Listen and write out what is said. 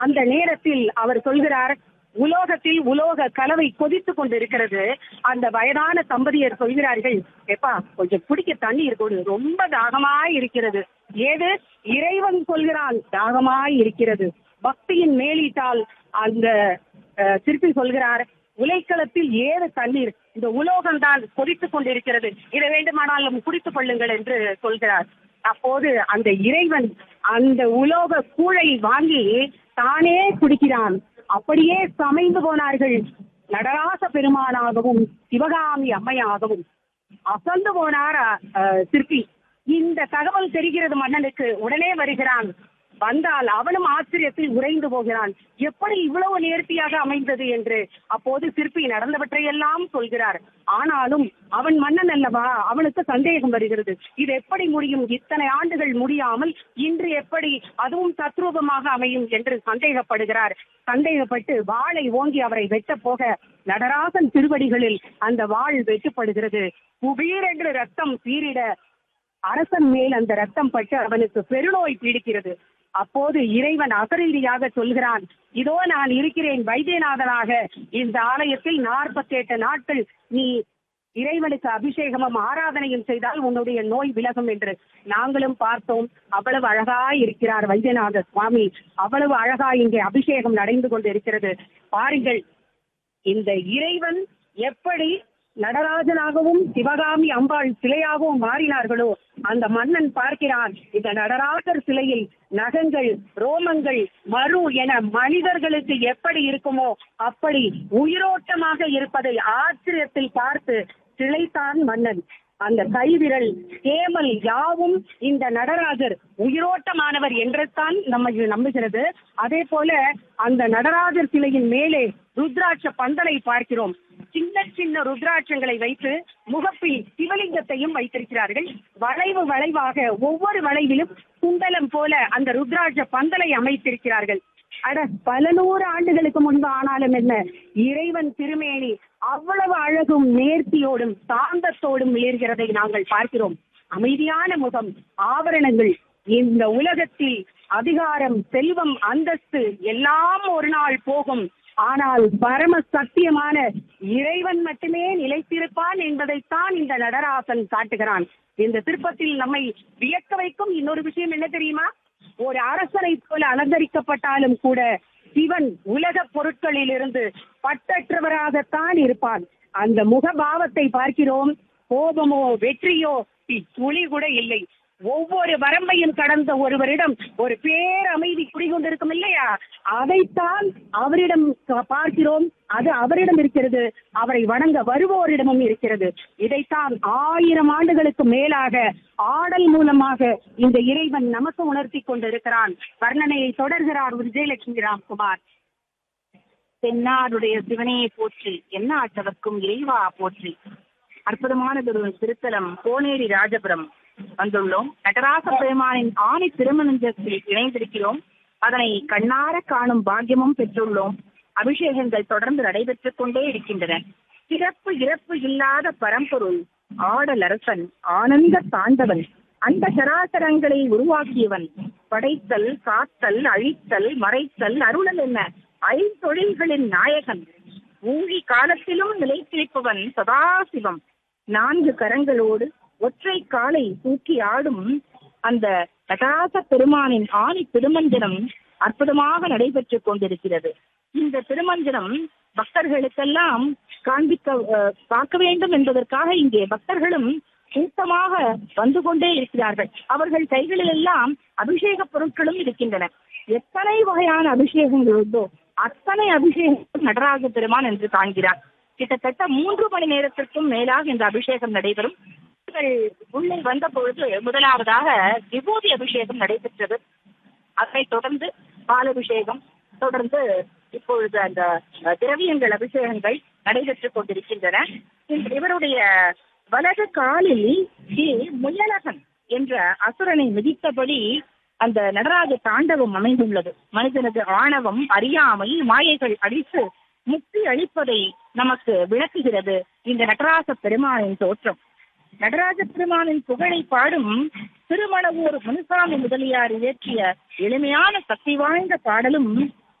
அந்த நேரத்தில் அவர் சொல்கிறார் உலோகத்தில் உலோக கலவை கொதித்து கொண்டிருக்கிறது அந்த வயதான தம்பதியர் சொல்கிறார்கள் எப்பா கொஞ்சம் குடிக்க தண்ணி இருக்கோடு ரொம்ப தாகமாய் இருக்கிறது ஏது இறைவன் சொல்கிறான் தாகமாய் இருக்கிறது பக்தியின் மேலிட்டால் அந்த அஹ், சிற்பி சொல்கிறார் உலைக்களத்தில் ஏது தண்ணீர் இந்த உலோகம் தான் கொதித்துக் கொண்டிருக்கிறது இதை வேண்டுமானாலும் குடித்துக் கொள்ளுங்கள் என்று சொல்கிறார் அப்போது அந்த இறைவன் அந்த உலோக கூழை வாங்கி தானே குடிக்கிறான் அப்படியே சமைந்து போனார்கள் நடராச பெருமானாகவும் சிவகாமி அம்மையாகவும் அசந்து போனார் அஹ், சிற்பி இந்த தகவல் தெரிகிறது மன்னனுக்கு உடனே வருகிறான் வந்தால் அவனும் ஆச்சரியத்தில் உறைந்து போகிறான் எப்படி இவ்வளவு நேர்த்தியாக அமைந்தது என்று அப்போது சிற்பி நடந்தவற்றையெல்லாம் சொல்கிறார் ஆனாலும் அவன் மன்னன் அல்லவா அவனுக்கு சந்தேகம் வருகிறது இது எப்படி முடியும் இத்தனை ஆண்டுகள் முடியாமல் இன்று எப்படி அதுவும் தத்ரூபமாக அமையும் என்று சந்தேகப்படுகிறார் சந்தேகப்பட்டு வாளை ஓங்கி அவரை வெட்ட போக நடராசன் திருவடிகளில் அந்த வாள் வெட்டுப்படுகிறது குபீரென்று ரத்தம் சீரிட அரசன் மேல் அந்த ரத்தம் பட்டு அவனுக்கு பெருநோய் பீடிக்கிறது அப்போது இறைவன் அசரீதியாக சொல்கிறான் இதோ நான் இருக்கிறேன் வைத்தியநாதனாக இந்த ஆலயத்தில் நாற்பத்தி எட்டு நாட்கள் நீ இறைவனுக்கு அபிஷேகமும் ஆராதனையும் செய்தால் உன்னுடைய நோய் விலகும் என்று நாங்களும் பார்த்தோம் அவ்வளவு அழகாய் இருக்கிறார் வைத்தியநாத சுவாமி அவ்வளவு அழகாய் இங்கே அபிஷேகம் நடந்து கொண்டு இருக்கிறது பாருங்கள் இந்த இறைவன் எப்படி நடராஜனாகவும் சிவகாமி அம்பாள் சிலையாகவும் மாறினார்களோ அந்த மன்னன் பார்க்கிறான் இந்த நடராஜர் சிலையில் நகங்கள் ரோமங்கள் மறு என மனிதர்களுக்கு எப்படி இருக்குமோ அப்படி உயிரோட்டமாக இருப்பதை ஆச்சரியத்தில் பார்த்து சிலைத்தான் மன்னன் அந்த கைவிரல் கேமல் யாவும் இந்த நடராஜர் உயிரோட்டமானவர் என்றுதான் நம்ம நம்புகிறது அதே போல அந்த நடராஜர் சிலையின் மேலே ருத்ராட்ச பந்தலை பார்க்கிறோம் சின்ன சின்ன ருத்ராட்சங்களை வைத்து முகப்பில் சிவலிங்கத்தையும் வைத்திருக்கிறார்கள் வளைவு வளைவாக ஒவ்வொரு வளைவிலும் குண்டலம் போல அந்த ருத்ராட்ச பந்தலை அமைத்திருக்கிறார்கள் அட பல நூறு ஆண்டுகளுக்கு முன்பு ஆனாலும் என்ன இறைவன் திருமேனி அவ்வளவு அழகும் நேர்த்தியோடும் சாந்தத்தோடும் ஏறுகிறதை நாங்கள் பார்க்கிறோம் அமைதியான முகம் ஆபரணங்கள் இந்த உலகத்தில் அதிகாரம் செல்வம் அந்தஸ்து எல்லாம் ஒரு நாள் போகும் ஆனால் பரம சத்தியமான இறைவன் மட்டுமே நிலைத்திருப்பான் என்பதைத்தான் இந்த நடராசன் காட்டுகிறான் இந்த திருப்பத்தில் நம்மை வியக்க வைக்கும் இன்னொரு விஷயம் என்ன தெரியுமா ஒரு அரசனை போல அலங்கரிக்கப்பட்டாலும் கூட சிவன் உலக பொருட்களிலிருந்து பட்டற்றவராகத்தான் இருப்பான் அந்த முகபாவத்தை பார்க்கிறோம் கோபமோ வெற்றியோ துளி கூட இல்லை ஒவ்வொரு வரம்பையும் கடந்த ஒருவரிடம் ஒரு பேரமைதி குடிகொண்டிருக்கும் இல்லையா அதைத்தான் அவரிடம் பார்க்கிறோம் அது அவரிடம் இருக்கிறது அவரை வணங்க வருவோரிடமும் இருக்கிறது இதைத்தான் ஆயிரம் ஆண்டுகளுக்கு மேலாக ஆடல் மூலமாக இந்த இறைவன் நமக்கு உணர்த்தி கொண்டிருக்கிறான் வர்ணனையை தொடர்கிறார் விஜயலட்சுமி ராம்குமார் தென்னாடுடைய சிவனையை போற்றி என்ன ஆட்டவர்க்கும் இறைவா போற்றி அற்புதமானதொரு திருத்தலம் கோனேரி ராஜபுரம் வந்துள்ளோம் நடராச பெருமானின் ஆணி திருமணத்தில் இணைந்திருக்கிறோம் அதனை கண்ணார காணும் பாக்கியமும் பெற்றுள்ளோம் அபிஷேகங்கள் தொடர்ந்து நடைபெற்றுக் கொண்டே இருக்கின்றன சிறப்பு இறப்பு இல்லாத பரம்பொருள் ஆடல் அரசன் ஆனந்த தாண்டவன் அந்த சராசரங்களை உருவாக்கியவன் படைத்தல் காத்தல் அழித்தல் மறைத்தல் அருளல் என்ன ஐந்தொழில்களின் நாயகன் ஊழி காலத்திலும் நிலைத்திருப்பவன் சதாசிவம் நான்கு கரங்களோடு ஒற்றை காலை தூக்கி ஆடும் அந்த நடராச பெருமானின் ஆணி திருமஞ்சனம் அற்புதமாக நடைபெற்றுக் கொண்டிருக்கிறது இந்த திருமஞ்சனம் பக்தர்களுக்கெல்லாம் காண்பிக்க அஹ், பார்க்க வேண்டும் என்பதற்காக இங்கே பக்தர்களும் கூட்டமாக வந்து கொண்டே இருக்கிறார்கள் அவர்கள் கைகளில் எல்லாம் அபிஷேக பொருட்களும் இருக்கின்றன எத்தனை வகையான அபிஷேகங்கள் உண்டோ அத்தனை அபிஷேகம் நடராஜ பெருமான் என்று காண்கிறார் கிட்டத்தட்ட மூன்று மணி நேரத்திற்கும் மேலாக இந்த அபிஷேகம் நடைபெறும் இவர்கள் உள்ளே வந்த பொழுது முதலாவதாக விபூதி அபிஷேகம் நடைபெற்றது அதைத் தொடர்ந்து பாலபிஷேகம் தொடர்ந்து இப்பொழுது அந்த அஹ், திரவியங்கள் அபிஷேகங்கள் நடைபெற்றுக் கொண்டிருக்கின்றன இந்த- இவருடைய வலது காலில் ஸ்ரீ முயலகன் என்ற அசுரனை மிதித்தபடி அந்த நடராஜ தாண்டவம் அமைந்துள்ளது மனிதனது ஆணவம் அறியாமை மாயைகள் அழித்து முக்தி அளிப்பதை நமக்கு விளக்குகிறது இந்த நடராச பெருமானின் தோற்றம் நடராஜ பெருமானின் புகழை பாடும் திருமணவூர் முனுசாமி முதலியார் இயற்றிய எளிமையான சக்தி வாய்ந்த பாடலும்